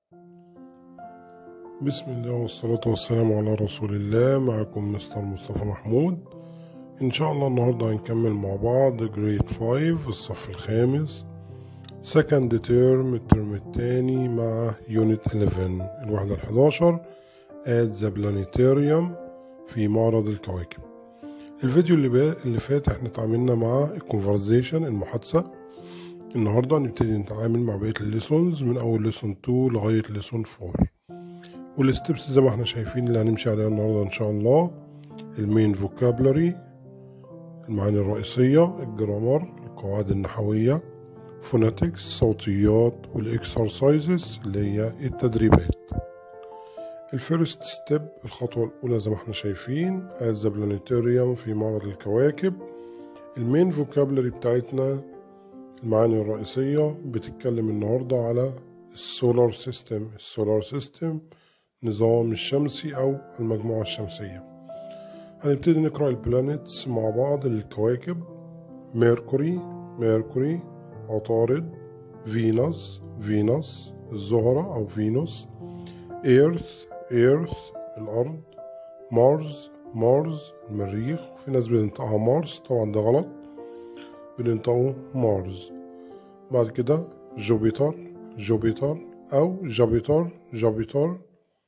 بسم الله والصلاة والسلام على رسول الله معكم مستر مصطفى محمود إن شاء الله النهاردة هنكمل مع بعض جريد 5 الصف الخامس سكند تيرم الترم التاني مع يونت 11 الوحدة الحداشر at the planetarium في معرض الكواكب الفيديو اللي, با... اللي فات احنا اتعاملنا مع الكونفرزيشن المحادثة النهاردة هنبتدي نتعامل مع بقية الليسونز من أول ليسون 2 لغاية ليسون 4 والستبس زي ما احنا شايفين اللي هنمشي عليها النهاردة إن شاء الله المين فوكابلري المعاني الرئيسية الجرامر القواعد النحوية فوناتكس الصوتيات والاكسرسايزز اللي هي التدريبات الفيرست ستيب الخطوة الأولى زي ما احنا شايفين as the planetarium في معرض الكواكب المين فوكابلري بتاعتنا المعاني الرئيسية بتتكلم النهاردة على السولار سيستم السولار سيستم نظام الشمسي أو المجموعة الشمسية هنبتدي نقرأ البلانيتس مع بعض للكواكب ميركوري ميركوري عطارد فينوس فينوس الزهرة أو فينوس ايرث ايرث الأرض مارز مارز المريخ في ناس بتنطقها مارس طبعا ده غلط بننطقه مارز بعد كده جوبيتر جوبيتر أو جوبيتر جوبيتر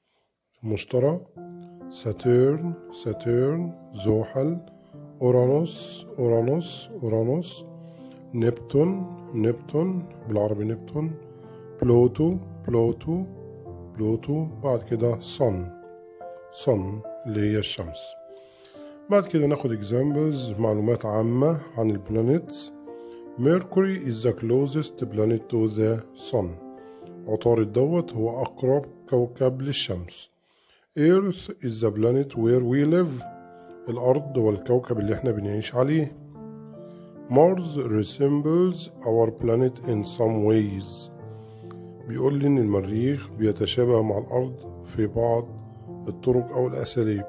مشتري ساتيرن ساتيرن زحل أورانوس أورانوس أورانوس نبتون نبتون بالعربي نبتون بلوتو بلوتو بلوتو بعد كده صن صن اللي هي الشمس بعد كده ناخد examples معلومات عامة عن البلانيتس Mercury is the closest planet to the sun عطارد دوت هو أقرب كوكب للشمس Earth is the planet where we live الأرض هو الكوكب اللي احنا بنعيش عليه Mars resembles our planet in some ways بيقول لي إن المريخ بيتشابه مع الأرض في بعض الطرق أو الأساليب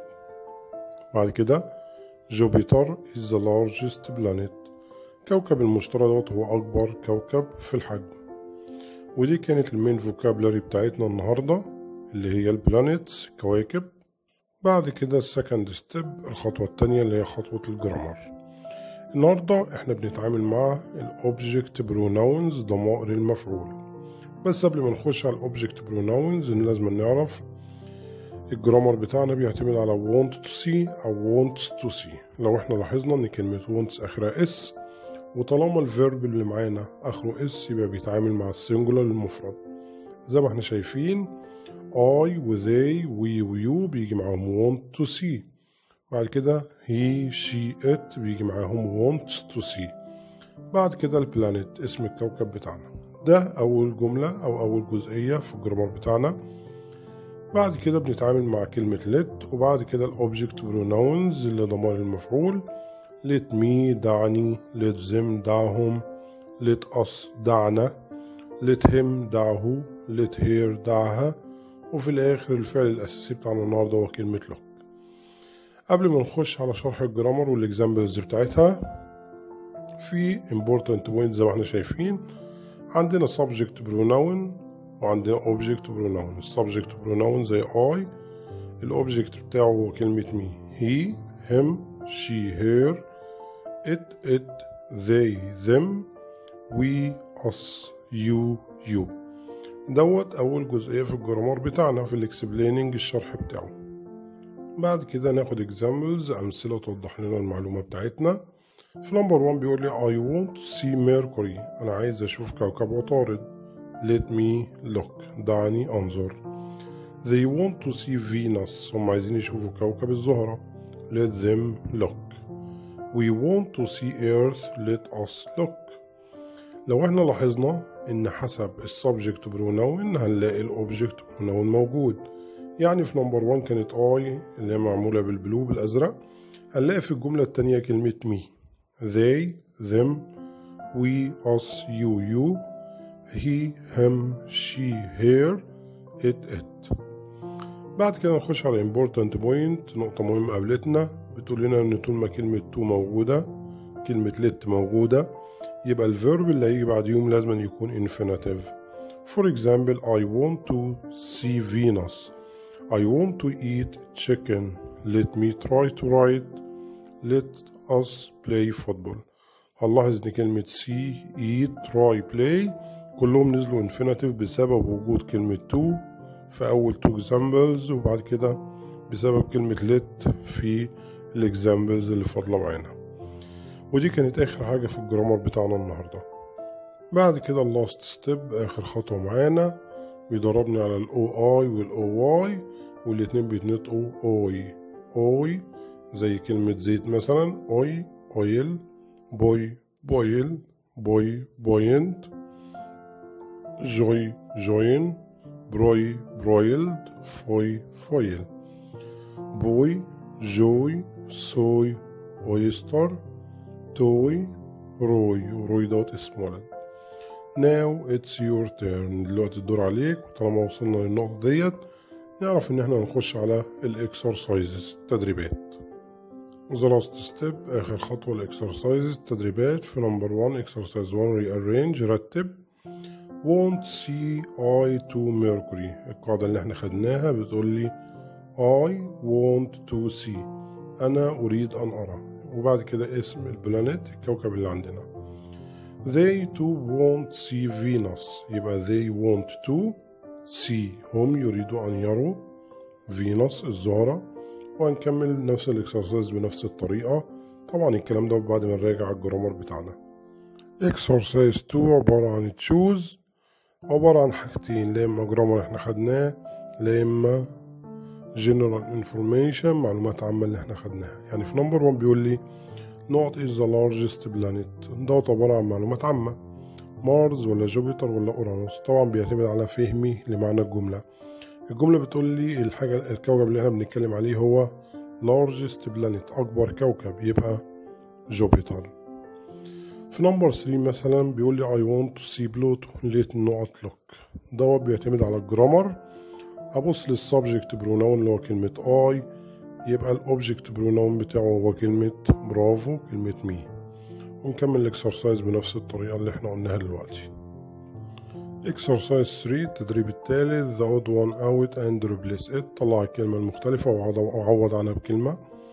بعد كده جوبيتر is the largest planet كوكب المشتري دوت هو أكبر كوكب في الحجم ودي كانت المين فوكابلري بتاعتنا النهاردة اللي هي البلانيتس كواكب بعد كده السكند ستيب الخطوة التانية اللي هي خطوة الجرامر النهاردة احنا بنتعامل مع الأوبجكت بروناونز ضمائر المفعول بس قبل ما نخش على الأوبجكت بروناونز لازم نعرف الجرامر بتاعنا بيعتمد على want to see أو wants to see لو احنا لاحظنا ان كلمة wants آخرها اس وطالما الفيرب اللي معانا آخره اس يبقى بيتعامل مع السنجولار المفرد زي ما احنا شايفين I و they we و you بيجي معاهم want to see بعد كده he she it بيجي معاهم wants to see بعد كده البلانيت اسم الكوكب بتاعنا ده أول جملة أو أول جزئية في الجرامر بتاعنا بعد كده بنتعامل مع كلمة let وبعد كده الأوبجكت بروناونز اللي ضمائر المفعول let me دعني let them دعهم let us دعنا let him دعه let her دعها وفي الآخر الفعل الأساسي بتاعنا النهاردة هو كلمة look قبل ما نخش على شرح الجرامر والإكزامبلز بتاعتها في important point زي ما احنا شايفين عندنا subject pronoun وعندنا object pronoun السبجكت pronoun زي I الأوبجكت بتاعه هو كلمة me he him she her it it they them we us you you دوت أول جزئية في الجرامر بتاعنا في الإكسبليننج الشرح بتاعه بعد كده ناخد examples أمثلة توضح لنا المعلومة بتاعتنا في نمبر 1 بيقول لي I want to see Mercury أنا عايز أشوف كوكب عطارد let me look دعني أنظر they want to see Venus هم عايزين يشوفوا كوكب الزهرة let them look we want to see Earth let us look لو احنا لاحظنا ان حسب السبجكت بروناون هنلاقي الاوبجكت بروناون موجود يعني في نمبر 1 كانت اي اللي هي معمولة بالبلو بالازرق هنلاقي في الجملة التانية كلمة me they them we us you you he him she her it it بعد كده نخش على important point نقطة مهمة قابلتنا بتقول لنا ان طول ما كلمة to موجودة كلمة let موجودة يبقى الفيرب اللي هيجي بعديهم لازم يكون infinitive For example I want to see Venus I want to eat chicken let me try to ride let us play football هنلاحظ ان كلمة see eat try play كلهم نزلوا infinitive بسبب وجود كلمة to في أول two examples وبعد كده بسبب كلمة let في الاكزامبلز اللي فاضلة معانا ودي كانت آخر حاجة في الجرامر بتاعنا النهاردة بعد كده اللاست ستيب آخر خطوة معانا بيدربني على الاو اي والاو واي والاتنين بيتنطقوا اوي اوي زي كلمة زيت مثلا اوي اويل بوي بويل بوي بوينت جوي جوين بروي برويلد فوي فويل بوي جوي سوي اويستر توي روي وروي دوت اسم ولد now it's your turn دلوقتي الدور عليك وطالما وصلنا للنقطة ديت نعرف ان احنا نخش على الاكسرسايزز التدريبات The last step آخر خطوة الاكسرسايزز التدريبات في نمبر 1 exercise 1 rearrange رتب won't see I to Mercury القاعدة اللي احنا خدناها بتقول لي I want to see أنا أريد أن أرى وبعد كده اسم البلانيت الكوكب اللي عندنا they too won't see Venus يبقى they want to see هم يريدوا أن يروا فينوس الزهرة وهنكمل نفس الاكسرسايز بنفس الطريقة طبعا الكلام ده بعد ما نراجع الجرامر بتاعنا اكسرسايز 2 عبارة عن تشوز عبارة عن حاجتين لا إما جرامر احنا خدناه لا إما general information معلومات عامة اللي احنا خدناها يعني في نمبر 1 بيقول لي نوت is the largest planet دوت عبارة عن معلومات عامة مارس ولا جوبيتر ولا اورانوس طبعا بيعتمد على فهمي لمعنى الجملة الجملة بتقول لي الحاجة الكوكب اللي احنا بنتكلم عليه هو largest planet أكبر كوكب يبقى جوبيتر في نمبر 3 مثلا بيقول لي I want to see Pluto let not look دوت بيعتمد على الجرامر أبص للسبجكت برونون اللي هو كلمة I يبقى الأوبجكت برونون بتاعه هو كلمة برافو كلمة مي ونكمل الاكسرسايز بنفس الطريقة اللي احنا قلناها دلوقتي اكسرسايز 3 التدريب التالت the odd one out and replace it طلع الكلمة المختلفة وعوض عنها بكلمة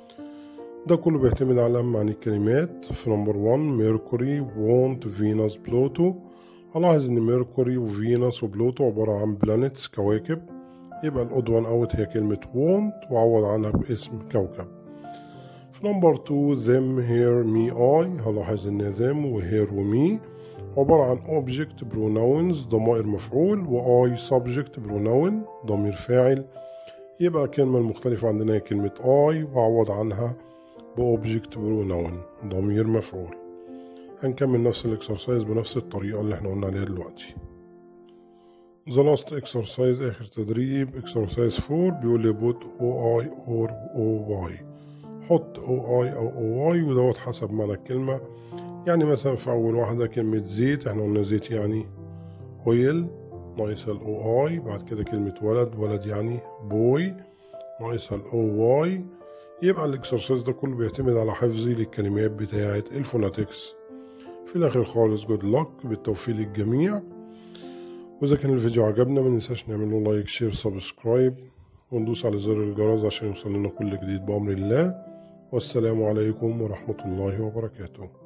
ده كله بيعتمد على معاني الكلمات في نمبر 1 ميركوري وونت فينوس بلوتو ألاحظ إن ميركوري وفينوس وبلوتو عبارة عن بلانيتس كواكب يبقى الأود وان أوت هي كلمة وونت وعوض عنها باسم كوكب في نمبر 2 them here me I هلاحظ إن them و here و me عبارة عن object pronouns ضمائر مفعول و I subject pronoun ضمير فاعل يبقى الكلمة المختلفة عندنا هي كلمة I وأعوض عنها بأوبجكت pronoun ضمير مفعول هنكمل نفس الاكسرسايز بنفس الطريقة اللي احنا قلنا عليها دلوقتي The last exercise آخر تدريب exercise 4 بيقول لي put OI or OY حط OI أو OY ودوت حسب معنى الكلمة يعني مثلا في أول واحدة كلمة زيت احنا قلنا زيت يعني أويل ناقص ال OI بعد كده كلمة ولد ولد يعني بوي ناقص ال OY يبقى الاكسرسايز ده كله بيعتمد على حفظي للكلمات بتاعة الفوناتكس في الآخر خالص جود لك بالتوفيق للجميع وإذا كان الفيديو عجبنا ما ننساش نعمل له لايك شير سبسكرايب وندوس على زر الجرس عشان يوصل لنا كل جديد بأمر الله والسلام عليكم ورحمة الله وبركاته